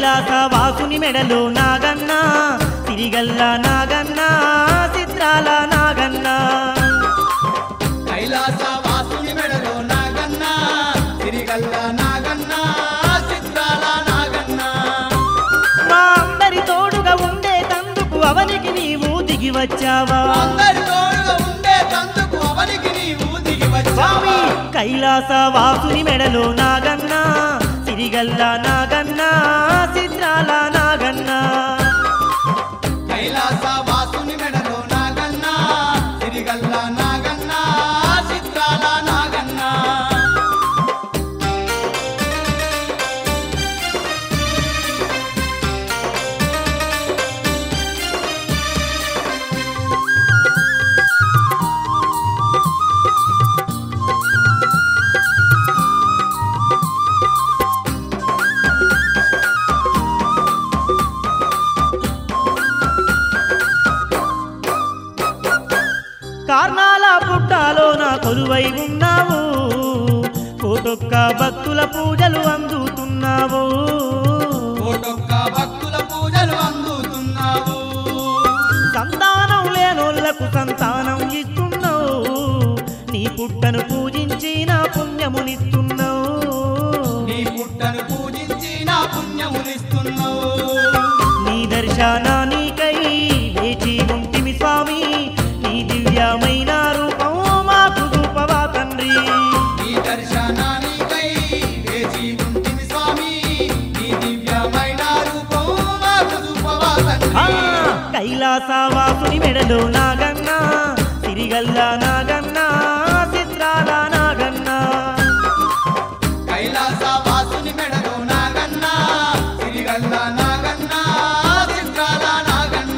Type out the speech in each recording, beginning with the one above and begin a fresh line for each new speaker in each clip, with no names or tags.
కైలాస వాసుని మెడలో నాగన్న తిరిగల్ల నాగన్న చిత్రాల నాగన్న
కైలాస వాసుని మెడలో నాగన్న తిరిగల్ల నాగన్న చిత్రాల నాగన్న
మా అందరి తోడుగా ఉండే తందుకు అవనికి నీవు దిగి వచ్చావా
అందరి తోడుగా ఉండే తందుకు అవనికి నీవు దిగి
స్వామి
వచ్చావా
కైలాస వాసుని మెడలో నాగన్న తిరిగల్ల నాగన్న చిత్రాల నాగన్న
కైలాస వాసుని మెడలో నాగన్న తిరిగల్ల నాగన్న చిత్రాల నాగన్న
కార్నాల పుట్టాలో నా కొలువై ఉన్నావు కోటొక్క భక్తుల పూజలు అందుతున్నావు
కోటొక్క భక్తుల పూజలు అందుతున్నావు
సంతానం లేనోళ్లకు సంతానం ఇస్తున్నావు నీ పుట్టను పూజించి నా పుణ్యమునిస్తున్నావు
నీ పుట్టను పూజించి నా పుణ్యమునిస్తున్నావు
నీ దర్శనానికై వేచి ఉంటిమి స్వామి నీ దివ్యమైన రూపం మాకు చూపవా తండ్రి
నీ దర్శనానికై వేచి ఉంటిమి స్వామి నీ దివ్యమైన రూపం మాకు చూపవా
ఆ,
తండ్రి
కైలాసవాసుని మెడలో నాగన్న తిరిగల్ల నాగన్న చిత్రాల నాగన్న
కైలాస వాసుని మెడలో నాగన్న తిరిగల్ల నాగన్న చిత్రాల నాగన్న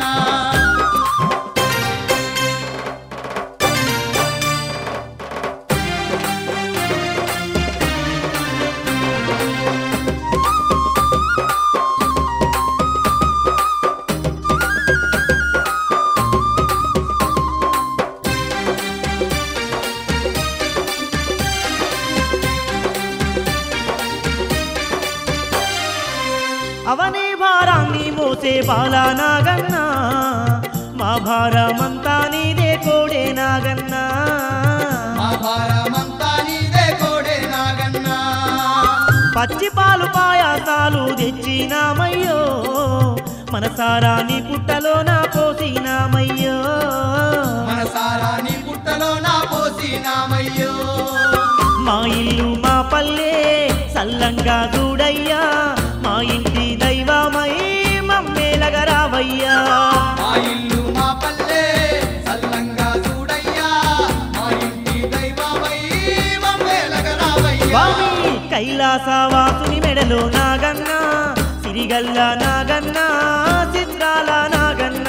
అవని భారాన్ని మోసే బాలా నాగన్న మా భారమంతా నీదే కోడే నాగన్న
మా భారమంతా నీదే కోడే నాగన్న
పచ్చి పాలు పాయాసాలు తెచ్చినామయ్యో మనసారా నీ పుట్టలో నా పోసినామయ్యో
మనసారా నీ పుట్టలో నా పోసినామయ్యో
మా ఇల్లు మా పల్లె సల్లంగా చూడయ్యా మా ఇంటి దైవమై మమ్మేలగా రావయ్యా
మా ఇల్లు మా పల్లె సల్లంగా చూడయ్యా మా ఇంటి దైవమై మమ్మేలగ రావయ్యా
స్వామి కైలాసవాసుని మెడలో నాగన్న సిరిగల్ల నాగన్న చిత్రాల నాగన్న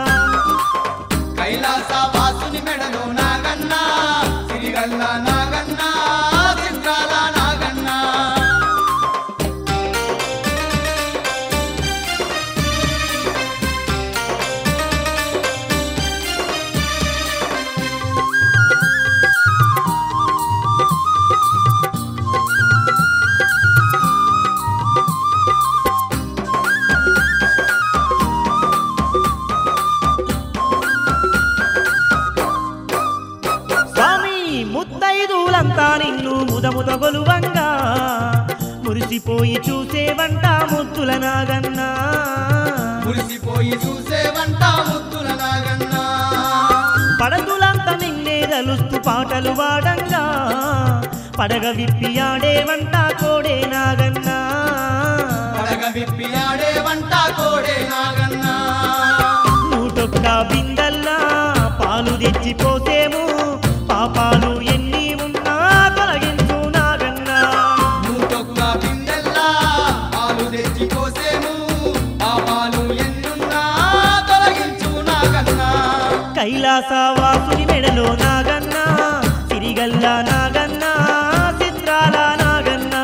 కైలాస వాసుని మెడలో నాగన్న సిరిగల్ల నాగన్న చిత్రాల నాగన్న
స్వామి ముత్తైదులంతా నిన్ను ముదముద గొలువంగా మురిసిపోయి చూసేవంట ముద్దుల నాగన్న
మురిసిపోయి చూసేవంట ముద్దుల నాగన్న
పడతులంతా నిన్నే తలుస్తూ పాటలు వాడంగా పడగ విప్పి ఆడేవంట కోడే నాగన్న
పడగ విప్పి ఆడే వంట కోడే నాగన్న
నూటొక్క బిందల్లా పాలు తెచ్చి పోసేము పాపాలు ఎన్ని ఉన్నా తొలగించు నాగన్న
నూటొక్క బిందెల్లా పాలు తెచ్చి పోసేము పాపాలు ఎన్నున్నా తొలగించు నాగన్న
కైలాసవాసుని మెడలో నాగన్న తిరిగల్ల నాగన్న చిత్రాల నాగన్న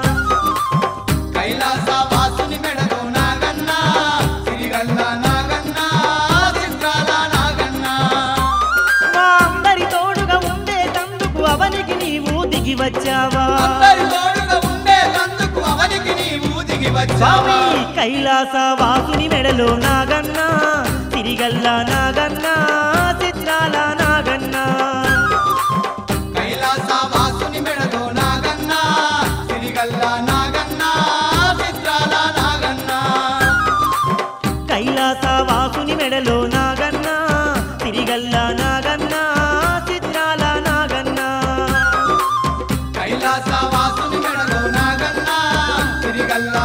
కైలాస వాసుని మెడలో నాగన్న సిరిగల్ల నాగన్న చిత్రాల నాగన్న
మా అందరి తోడుగా ఉండే తందుకు అవనికి నీవు దిగి వచ్చావా
అందరి తోడుగా ఉండే తందుకు అవనికి నీవు దిగి వచ్చావా
స్వామి కైలాస వాసుని మెడలో నాగన్న తిరిగల్ల నాగన్న చిత్రాల నాగన్న
కైలాస వాసుని మెడలో నాగన్న తిరిగల్ల నాగన్న చిత్రాల నాగన్న
కైలాస వాసుని మెడలో నాగన్న తిరిగల్ల నాగన్న చిత్రాల నాగన్న
కైలాస వాసుని మెడలో నాగన్న తిరిగల్ల